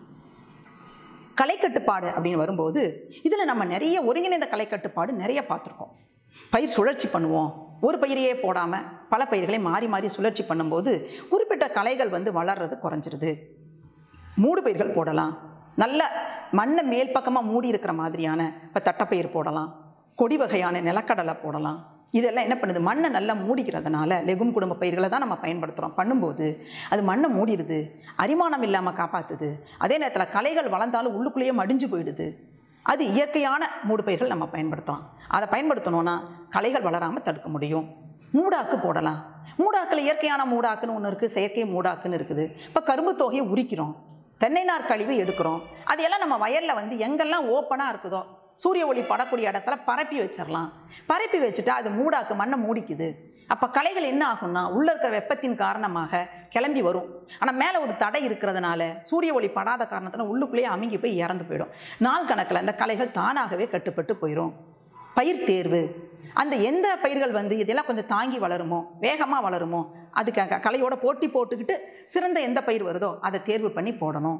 கலைக்கட்டுப்பாடு அப்படின்னு வரும்போது இதில் நம்ம நிறைய ஒருங்கிணைந்த கலைக்கட்டுப்பாடு நிறைய பார்த்துருக்கோம் பயிர் சுழற்சி பண்ணுவோம் ஒரு பயிரையே போடாமல் பல பயிர்களை மாறி மாறி சுழற்சி பண்ணும்போது குறிப்பிட்ட களைகள் வந்து வளர்றது குறைஞ்சிருது மூடு பயிர்கள் போடலாம் நல்ல மண்ணை மேல் பக்கமாக மூடி இருக்கிற மாதிரியான இப்போ தட்டைப்பயிர் போடலாம் கொடி வகையான நிலக்கடலை போடலாம் இதெல்லாம் என்ன பண்ணுது மண்ணை நல்லா மூடிக்கிறதுனால லெகும் குடும்ப பயிர்களை தான் நம்ம பயன்படுத்துகிறோம் பண்ணும்போது அது மண்ணை மூடிடுது அரிமானம் இல்லாமல் காப்பாற்றுது அதே நேரத்தில் களைகள் வளர்ந்தாலும் உள்ளுக்குள்ளேயே மடிஞ்சு போயிடுது அது இயற்கையான மூடு பயிர்கள் நம்ம பயன்படுத்தலாம் அதை பயன்படுத்தணும்னா களைகள் வளராமல் தடுக்க முடியும் மூடாக்கு போடலாம் மூடாக்கில் இயற்கையான மூடாக்குன்னு ஒன்று இருக்குது செயற்கை மூடாக்குன்னு இருக்குது இப்போ கரும்பு தொகையை உரிக்கிறோம் தென்னை நார் கழிவு எடுக்கிறோம் அதையெல்லாம் நம்ம வயலில் வந்து எங்கெல்லாம் ஓப்பனாக இருக்குதோ சூரிய ஒளி படக்கூடிய இடத்துல பரப்பி வச்சிடலாம் பரப்பி வச்சுட்டா அது மூடாக்கு மண்ணை மூடிக்குது அப்போ களைகள் என்ன ஆகும்னா உள்ளே இருக்கிற வெப்பத்தின் காரணமாக கிளம்பி வரும் ஆனால் மேலே ஒரு தடை இருக்கிறதுனால சூரிய ஒளி படாத காரணத்தினால உள்ளுக்குள்ளேயே அமுங்கி போய் இறந்து போயிடும் நாள் கணக்கில் அந்த களைகள் தானாகவே கட்டுப்பட்டு போயிடும் பயிர் தேர்வு அந்த எந்த பயிர்கள் வந்து இதெல்லாம் கொஞ்சம் தாங்கி வளருமோ வேகமாக வளருமோ அதுக்காக கலையோட போட்டி போட்டுக்கிட்டு சிறந்த எந்த பயிர் வருதோ அதை தேர்வு பண்ணி போடணும்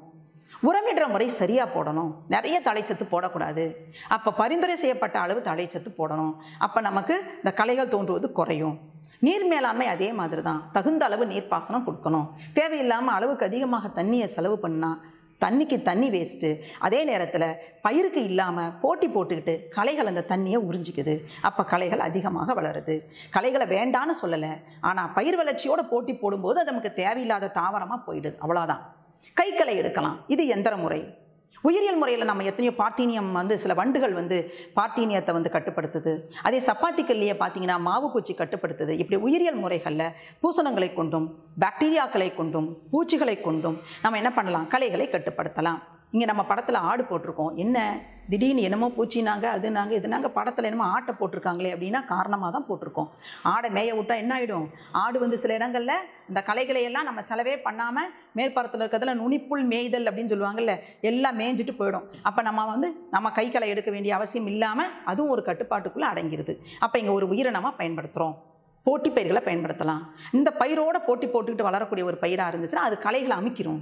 உரமிடுற முறை சரியாக போடணும் நிறைய தழைச்சத்து போடக்கூடாது அப்போ பரிந்துரை செய்யப்பட்ட அளவு தழைச்சத்து போடணும் அப்போ நமக்கு இந்த களைகள் தோன்றுவது குறையும் நீர் மேலாண்மை அதே மாதிரி தான் தகுந்த அளவு நீர்ப்பாசனம் கொடுக்கணும் தேவையில்லாமல் அளவுக்கு அதிகமாக தண்ணியை செலவு பண்ணால் தண்ணிக்கு தண்ணி வேஸ்ட்டு அதே நேரத்தில் பயிருக்கு இல்லாமல் போட்டி போட்டுக்கிட்டு களைகள் அந்த தண்ணியை உறிஞ்சிக்குது அப்போ களைகள் அதிகமாக வளருது களைகளை வேண்டான்னு சொல்லலை ஆனால் பயிர் வளர்ச்சியோட போட்டி போடும்போது அது நமக்கு தேவையில்லாத தாவரமாக போயிடுது அவ்வளோதான் கைக்களை எடுக்கலாம் இது எந்திர முறை உயிரியல் முறையில் நம்ம எத்தனையோ பார்த்தீனியம் வந்து சில வண்டுகள் வந்து பார்த்தீனியத்தை வந்து கட்டுப்படுத்துது அதே சப்பாத்திக்கல்லையே பார்த்தீங்கன்னா மாவு பூச்சி கட்டுப்படுத்துது இப்படி உயிரியல் முறைகளில் பூசணங்களை கொண்டும் பாக்டீரியாக்களை கொண்டும் பூச்சிகளை கொண்டும் நம்ம என்ன பண்ணலாம் களைகளை கட்டுப்படுத்தலாம் இங்கே நம்ம படத்தில் ஆடு போட்டிருக்கோம் என்ன திடீர்னு என்னமோ பூச்சினாங்க அதுனாங்க இதுனாங்க படத்தில் என்னமோ ஆட்டை போட்டிருக்காங்களே அப்படின்னா காரணமாக தான் போட்டிருக்கோம் ஆடை மேய விட்டா என்ன ஆகிடும் ஆடு வந்து சில இடங்களில் இந்த களைகளை எல்லாம் நம்ம செலவே பண்ணாமல் மேற்பரத்தில் இருக்கிறதுல நுனிப்புள் மேய்தல் அப்படின்னு சொல்லுவாங்கல்ல எல்லாம் மேய்ஞ்சிட்டு போயிடும் அப்போ நம்ம வந்து நம்ம கை களை எடுக்க வேண்டிய அவசியம் இல்லாமல் அதுவும் ஒரு கட்டுப்பாட்டுக்குள்ளே அடங்கிடுது அப்போ இங்கே ஒரு உயிரினமாக பயன்படுத்துகிறோம் போட்டி பயிர்களை பயன்படுத்தலாம் இந்த பயிரோட போட்டி போட்டுக்கிட்டு வளரக்கூடிய ஒரு பயிராக இருந்துச்சுன்னா அது களைகளை அமைக்கிறோம்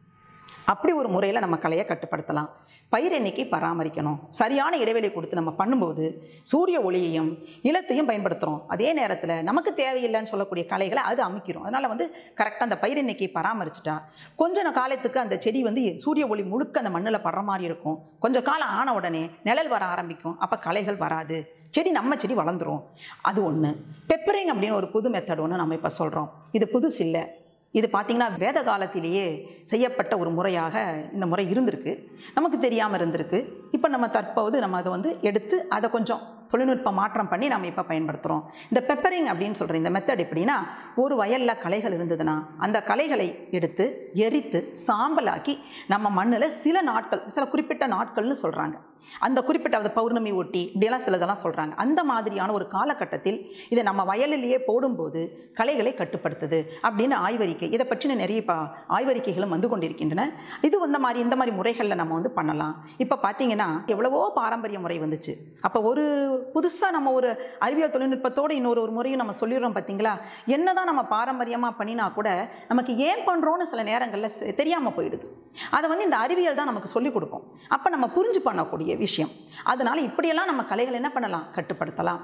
அப்படி ஒரு முறையில் நம்ம கலையை கட்டுப்படுத்தலாம் பயிர் எண்ணிக்கை பராமரிக்கணும் சரியான இடைவெளி கொடுத்து நம்ம பண்ணும்போது சூரிய ஒளியையும் நிலத்தையும் பயன்படுத்துகிறோம் அதே நேரத்தில் நமக்கு தேவையில்லைன்னு சொல்லக்கூடிய கலைகளை அது அமைக்கிறோம் அதனால் வந்து கரெக்டாக அந்த பயிர் எண்ணிக்கையை பராமரிச்சுட்டா கொஞ்ச நா- காலத்துக்கு அந்த செடி வந்து சூரிய ஒளி முழுக்க அந்த மண்ணில் படுற மாதிரி இருக்கும் கொஞ்சம் காலம் ஆன உடனே நிழல் வர ஆரம்பிக்கும் அப்போ களைகள் வராது செடி நம்ம செடி வளர்ந்துரும் அது ஒன்று பெப்பரிங் அப்படின்னு ஒரு புது மெத்தட் ஒன்று நம்ம இப்போ சொல்கிறோம் இது புதுசு இல்லை இது பார்த்திங்கன்னா வேத காலத்திலேயே செய்யப்பட்ட ஒரு முறையாக இந்த முறை இருந்திருக்கு நமக்கு தெரியாமல் இருந்திருக்கு இப்போ நம்ம தற்போது நம்ம அதை வந்து எடுத்து அதை கொஞ்சம் தொழில்நுட்ப மாற்றம் பண்ணி நம்ம இப்போ பயன்படுத்துகிறோம் இந்த பெப்பரிங் அப்படின்னு சொல்கிற இந்த மெத்தட் எப்படின்னா ஒரு வயலில் களைகள் இருந்ததுன்னா அந்த களைகளை எடுத்து எரித்து சாம்பலாக்கி நம்ம மண்ணில் சில நாட்கள் சில குறிப்பிட்ட நாட்கள்னு சொல்கிறாங்க அந்த குறிப்பிட்ட அந்த பௌர்ணமி ஒட்டி இப்படியெல்லாம் சிலதெல்லாம் சொல்கிறாங்க அந்த மாதிரியான ஒரு காலகட்டத்தில் இதை நம்ம வயலிலேயே போடும்போது களைகளை கட்டுப்படுத்துது அப்படின்னு ஆய்வறிக்கை இதை பற்றின நிறைய பா ஆய்வறிக்கைகளும் வந்து கொண்டிருக்கின்றன இது இந்த மாதிரி இந்த மாதிரி முறைகளில் நம்ம வந்து பண்ணலாம் இப்போ பார்த்தீங்கன்னா எவ்வளவோ பாரம்பரிய முறை வந்துச்சு அப்போ ஒரு புதுசாக நம்ம ஒரு அறிவியல் தொழில்நுட்பத்தோடு இன்னொரு ஒரு முறையும் நம்ம சொல்லிடுறோம் பார்த்தீங்களா என்னதான் நம்ம பாரம்பரியமாக பண்ணினா கூட நமக்கு ஏன் பண்ணுறோன்னு சில நேரங்களில் தெரியாமல் போயிடுது அதை வந்து இந்த அறிவியல் தான் நமக்கு சொல்லிக் கொடுக்கும் அப்போ நம்ம புரிஞ்சு பண்ணக்கூடிய விஷயம் அதனால இப்படியெல்லாம் நம்ம கலைகள் என்ன பண்ணலாம் கட்டுப்படுத்தலாம்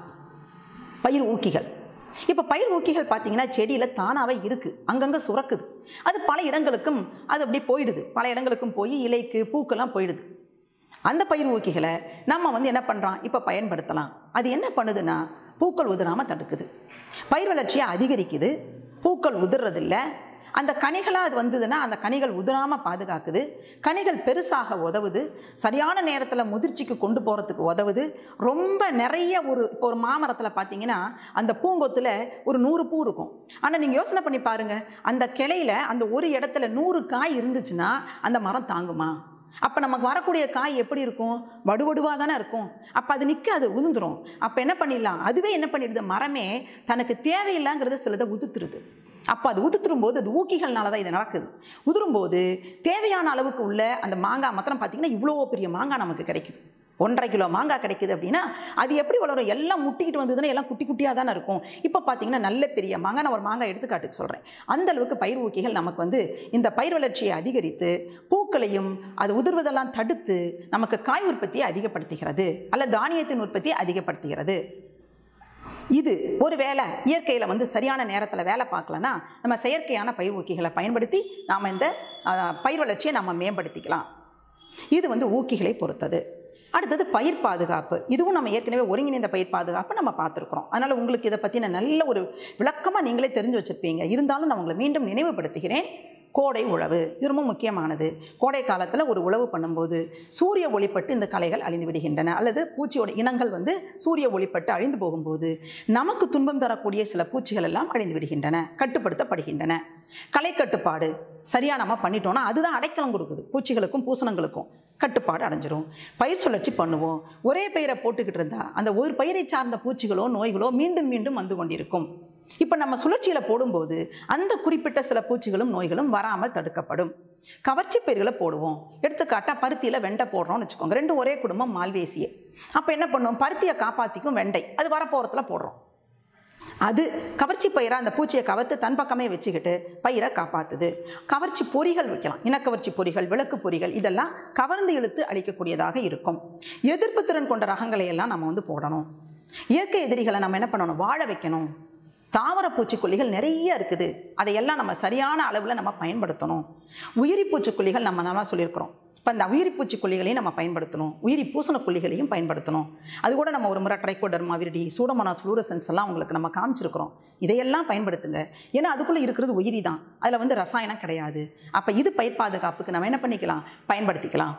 பயிர் ஊக்கிகள் இப்போ பயிர் ஊக்கிகள் பார்த்தீங்கன்னா செடியில் தானாகவே இருக்குது அங்கங்கே சுரக்குது அது பல இடங்களுக்கும் அது அப்படி போயிடுது பல இடங்களுக்கும் போய் இலைக்கு பூக்கெல்லாம் போயிடுது அந்த பயிர் ஊக்கிகளை நம்ம வந்து என்ன பண்ணுறோம் இப்போ பயன்படுத்தலாம் அது என்ன பண்ணுதுன்னா பூக்கள் உதிராமல் தடுக்குது பயிர் வளர்ச்சியை அதிகரிக்குது பூக்கள் உதிர்றதில்ல அந்த கனிகளாக அது வந்ததுன்னா அந்த கனிகள் உதிராமல் பாதுகாக்குது கனிகள் பெருசாக உதவுது சரியான நேரத்தில் முதிர்ச்சிக்கு கொண்டு போகிறதுக்கு உதவுது ரொம்ப நிறைய ஒரு இப்போ ஒரு மாமரத்தில் பார்த்தீங்கன்னா அந்த பூங்கொத்தில் ஒரு நூறு பூ இருக்கும் ஆனால் நீங்கள் யோசனை பண்ணி பாருங்கள் அந்த கிளையில அந்த ஒரு இடத்துல நூறு காய் இருந்துச்சுன்னா அந்த மரம் தாங்குமா அப்போ நமக்கு வரக்கூடிய காய் எப்படி இருக்கும் வடுவடுவாக தானே இருக்கும் அப்போ அது நிற்காது உதிர்ந்துரும் அப்போ என்ன பண்ணிடலாம் அதுவே என்ன பண்ணிடுது மரமே தனக்கு தேவையில்லைங்கிறத சிலதை உதுத்துருது அப்போ அது உதுத்துரும் போது அது ஊக்கிகள்னால தான் இது நடக்குது உதிரும்போது தேவையான அளவுக்கு உள்ள அந்த மாங்காய் மாத்திரம் பார்த்தீங்கன்னா இவ்வளோ பெரிய மாங்காய் நமக்கு கிடைக்குது ஒன்றரை கிலோ மாங்காய் கிடைக்குது அப்படின்னா அது எப்படி வளரும் எல்லாம் முட்டிக்கிட்டு வந்ததுன்னா எல்லாம் குட்டி குட்டியாக தானே இருக்கும் இப்போ பார்த்தீங்கன்னா நல்ல பெரிய மாங்காய் நான் ஒரு மாங்காய் எடுத்துக்காட்டுக்கு சொல்கிறேன் அந்த அளவுக்கு பயிர் ஊக்கிகள் நமக்கு வந்து இந்த பயிர் வளர்ச்சியை அதிகரித்து பூக்களையும் அது உதிர்வதெல்லாம் தடுத்து நமக்கு காய் உற்பத்தியை அதிகப்படுத்துகிறது அல்ல தானியத்தின் உற்பத்தியை அதிகப்படுத்துகிறது இது ஒரு வேளை இயற்கையில் வந்து சரியான நேரத்தில் வேலை பார்க்கலன்னா நம்ம செயற்கையான பயிர் ஊக்கிகளை பயன்படுத்தி நாம் இந்த அஹ், பயிர் வளர்ச்சியை நம்ம மேம்படுத்திக்கலாம் இது வந்து ஊக்கிகளை பொறுத்தது அடுத்தது பயிர் பாதுகாப்பு இதுவும் நம்ம ஏற்கனவே ஒருங்கிணைந்த பயிர் பாதுகாப்பு நம்ம பார்த்துருக்குறோம் அதனால் உங்களுக்கு இதை பற்றின நல்ல ஒரு விளக்கமாக நீங்களே தெரிஞ்சு வச்சுருப்பீங்க இருந்தாலும் நான் உங்களை மீண்டும் நினைவுபடுத்துகிறேன் கோடை உழவு இது ரொம்ப முக்கியமானது கோடை காலத்தில் ஒரு உழவு பண்ணும்போது சூரிய ஒளிப்பட்டு இந்த களைகள் அழிந்து விடுகின்றன அல்லது பூச்சியோட இனங்கள் வந்து சூரிய ஒளிப்பட்டு அழிந்து போகும்போது நமக்கு துன்பம் தரக்கூடிய சில பூச்சிகள் எல்லாம் அழிந்து விடுகின்றன கட்டுப்படுத்தப்படுகின்றன களை கட்டுப்பாடு சரியாக நம்ம பண்ணிட்டோம்னா அதுதான் அடைக்கலம் கொடுக்குது பூச்சிகளுக்கும் பூசணங்களுக்கும் கட்டுப்பாடு அடைஞ்சிரும் பயிர் சுழற்சி பண்ணுவோம் ஒரே பயிரை போட்டுக்கிட்டு இருந்தா அந்த ஒரு பயிரை சார்ந்த பூச்சிகளோ நோய்களோ மீண்டும் மீண்டும் வந்து கொண்டிருக்கும் இப்போ நம்ம சுழற்சியில் போடும்போது அந்த குறிப்பிட்ட சில பூச்சிகளும் நோய்களும் வராமல் தடுக்கப்படும் கவர்ச்சி பயிர்களை போடுவோம் எடுத்துக்காட்டா பருத்தியில் வெண்டை போடுறோம்னு வச்சுக்கோங்க ரெண்டு ஒரே குடும்பம் மால்வேசியே அப்போ என்ன பண்ணுவோம் பருத்தியை காப்பாற்றிக்கும் வெண்டை அது வரப்போகிறதுல போடுறோம் அது கவர்ச்சி பயிராக அந்த பூச்சியை கவர்த்து தன் பக்கமே வச்சுக்கிட்டு பயிரை காப்பாற்றுது கவர்ச்சி பொறிகள் வைக்கலாம் இனக்கவர்ச்சி பொறிகள் விளக்கு பொறிகள் இதெல்லாம் கவர்ந்து இழுத்து அழிக்கக்கூடியதாக இருக்கும் எதிர்ப்பு திறன் கொண்ட ரகங்களை எல்லாம் நம்ம வந்து போடணும் இயற்கை எதிரிகளை நம்ம என்ன பண்ணணும் வாழ வைக்கணும் தாவர பூச்சிக்கொல்லிகள் நிறைய இருக்குது அதையெல்லாம் நம்ம சரியான அளவில் நம்ம பயன்படுத்தணும் உயிரி பூச்சிக்கொல்லிகள் நம்ம நல்லா சொல்லியிருக்கிறோம் இப்போ இந்த உயிரி பூச்சிக்கொல்லிகளையும் நம்ம பயன்படுத்தணும் உயிரி பூசணக்கொல்லிகளையும் பயன்படுத்தணும் அது கூட நம்ம ஒரு முறை ட்ரைகோடர்மா விரிடி சூடமோனாஸ் ஃப்ளூரசன்ஸ் எல்லாம் உங்களுக்கு நம்ம காமிச்சிருக்கிறோம் இதையெல்லாம் பயன்படுத்துங்க ஏன்னா அதுக்குள்ளே இருக்கிறது உயிரி தான் அதில் வந்து ரசாயனம் கிடையாது அப்போ இது பயிர் பாதுகாப்புக்கு நம்ம என்ன பண்ணிக்கலாம் பயன்படுத்திக்கலாம்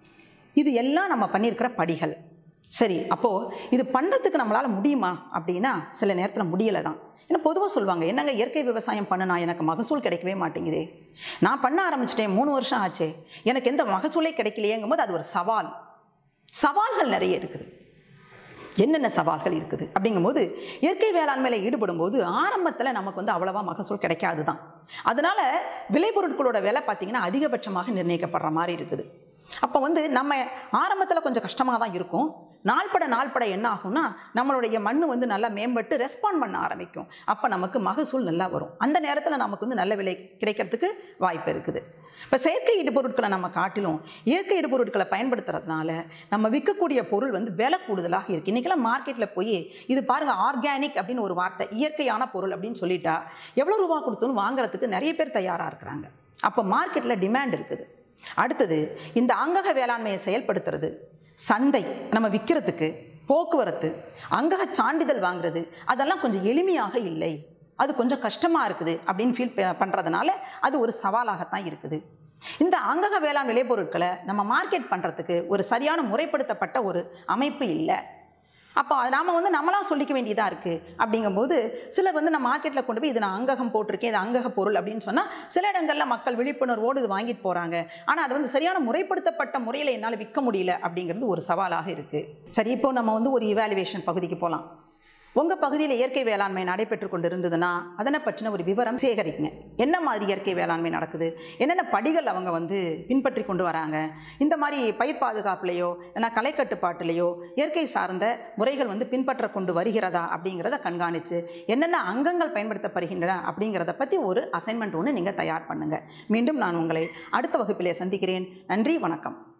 இது எல்லாம் நம்ம பண்ணியிருக்கிற படிகள் சரி அப்போது இது பண்ணுறதுக்கு நம்மளால் முடியுமா அப்படின்னா சில நேரத்தில் முடியலை தான் ஏன்னா பொதுவாக சொல்லுவாங்க என்னங்க இயற்கை விவசாயம் பண்ணுனா எனக்கு மகசூல் கிடைக்கவே மாட்டேங்குதே நான் பண்ண ஆரம்பிச்சிட்டேன் மூணு வருஷம் ஆச்சே எனக்கு எந்த மகசூலே கிடைக்கலையேங்கும் போது அது ஒரு சவால் சவால்கள் நிறைய இருக்குது என்னென்ன சவால்கள் இருக்குது அப்படிங்கும்போது இயற்கை வேளாண்மையில் ஈடுபடும் போது ஆரம்பத்தில் நமக்கு வந்து அவ்வளவா மகசூல் கிடைக்காது தான் அதனால் விளைபொருட்களோட விலை பார்த்திங்கன்னா அதிகபட்சமாக நிர்ணயிக்கப்படுற மாதிரி இருக்குது அப்போ வந்து நம்ம ஆரம்பத்தில் கொஞ்சம் கஷ்டமாக தான் இருக்கும் நாள்பட நாள்பட என்ன ஆகும்னா நம்மளுடைய மண் வந்து நல்லா மேம்பட்டு ரெஸ்பாண்ட் பண்ண ஆரம்பிக்கும் அப்போ நமக்கு மகசூல் நல்லா வரும் அந்த நேரத்தில் நமக்கு வந்து நல்ல விலை கிடைக்கிறதுக்கு வாய்ப்பு இருக்குது இப்போ செயற்கை இடுபொருட்களை நம்ம காட்டிலும் இயற்கை இடுபொருட்களை பயன்படுத்துறதுனால நம்ம விற்கக்கூடிய பொருள் வந்து விலை கூடுதலாக இருக்குது இன்றைக்கெல்லாம் மார்க்கெட்டில் போய் இது பாருங்கள் ஆர்கானிக் அப்படின்னு ஒரு வார்த்தை இயற்கையான பொருள் அப்படின்னு சொல்லிட்டா எவ்வளோ ரூபா கொடுத்தாலும் வாங்குறதுக்கு நிறைய பேர் தயாராக இருக்கிறாங்க அப்போ மார்க்கெட்டில் டிமாண்ட் இருக்குது அடுத்தது இந்த அங்கக வேளாண்மையை செயல்படுத்துறது சந்தை நம்ம விற்கிறதுக்கு போக்குவரத்து அங்கக சான்றிதழ் வாங்குறது அதெல்லாம் கொஞ்சம் எளிமையாக இல்லை அது கொஞ்சம் கஷ்டமாக இருக்குது அப்படின்னு ஃபீல் பண்ணுறதுனால அது ஒரு சவாலாகத்தான் இருக்குது இந்த அங்கக வேளாண் விளைபொருட்களை நம்ம மார்க்கெட் பண்ணுறதுக்கு ஒரு சரியான முறைப்படுத்தப்பட்ட ஒரு அமைப்பு இல்லை அப்போ நாம் வந்து நம்மளா சொல்லிக்க வேண்டியதாக இருக்குது அப்படிங்கும்போது சிலர் வந்து நான் மார்க்கெட்டில் கொண்டு போய் இது நான் அங்ககம் போட்டிருக்கேன் இது அங்கக பொருள் அப்படின்னு சொன்னால் சில இடங்களில் மக்கள் விழிப்புணர்வோடு இது வாங்கிட்டு போகிறாங்க ஆனால் அது வந்து சரியான முறைப்படுத்தப்பட்ட முறையில் என்னால் விற்க முடியல அப்படிங்கிறது ஒரு சவாலாக இருக்குது சரி இப்போ நம்ம வந்து ஒரு இவாலுவேஷன் பகுதிக்கு போகலாம் உங்கள் பகுதியில் இயற்கை வேளாண்மை நடைபெற்று கொண்டு இருந்ததுன்னா அதனை பற்றின ஒரு விவரம் சேகரிக்குங்க என்ன மாதிரி இயற்கை வேளாண்மை நடக்குது என்னென்ன படிகள் அவங்க வந்து பின்பற்றி கொண்டு வராங்க இந்த மாதிரி பயிர் பாதுகாப்புலையோ இல்லைனா கலை கட்டுப்பாட்டுலேயோ இயற்கை சார்ந்த முறைகள் வந்து பின்பற்ற கொண்டு வருகிறதா அப்படிங்கிறத கண்காணித்து என்னென்ன அங்கங்கள் பயன்படுத்தப்படுகின்றன அப்படிங்கிறத பற்றி ஒரு அசைன்மெண்ட் ஒன்று நீங்கள் தயார் பண்ணுங்கள் மீண்டும் நான் உங்களை அடுத்த வகுப்பிலே சந்திக்கிறேன் நன்றி வணக்கம்